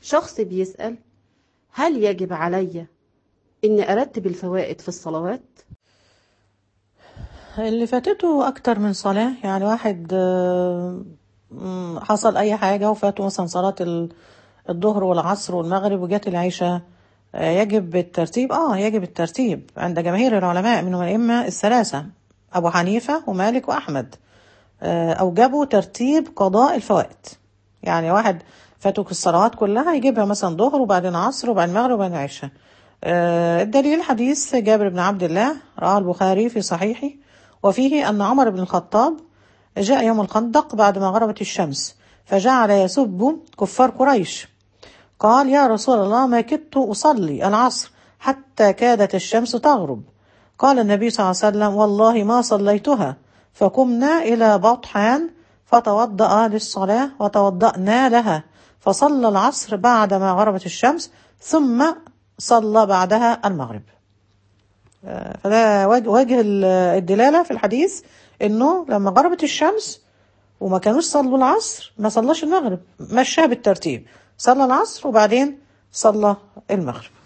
شخص بيسأل هل يجب علي إني أرتب الفوائد في الصلوات؟ اللي فاتته أكتر من صلاة يعني واحد آه، مم، حصل أي حاجة وفاته مثلا صلاة ال- الظهر والعصر والمغرب وجات العشاء آه، يجب الترتيب اه يجب الترتيب عند جماهير العلماء منهم الأئمة الثلاثة أبو حنيفة ومالك وأحمد آه، أوجبوا ترتيب قضاء الفوائد يعني واحد فاتوك الصلوات كلها يجيبها مثلا ظهر وبعدين عصر وبعدين مغرب وبعدين عشاء آه، الدليل حديث جابر بن عبد الله رواه البخاري في صحيحه وفيه أن عمر بن الخطاب جاء يوم الخندق بعد ما غربت الشمس فجعل يسب كفار قريش قال يا رسول الله ما كدت أصلي العصر حتى كادت الشمس تغرب قال النبي صلى الله عليه وسلم والله ما صليتها فقمنا إلى بطحان فتوضأ للصلاة وتوضأنا لها فصلى العصر بعدما غربت الشمس ثم صلى بعدها المغرب آه، فده وجه وجه ال- الدلالة في الحديث انه لما غربت الشمس وما كانوش صلوا العصر ما صلاش المغرب مشاها بالترتيب صلى العصر وبعدين صلى المغرب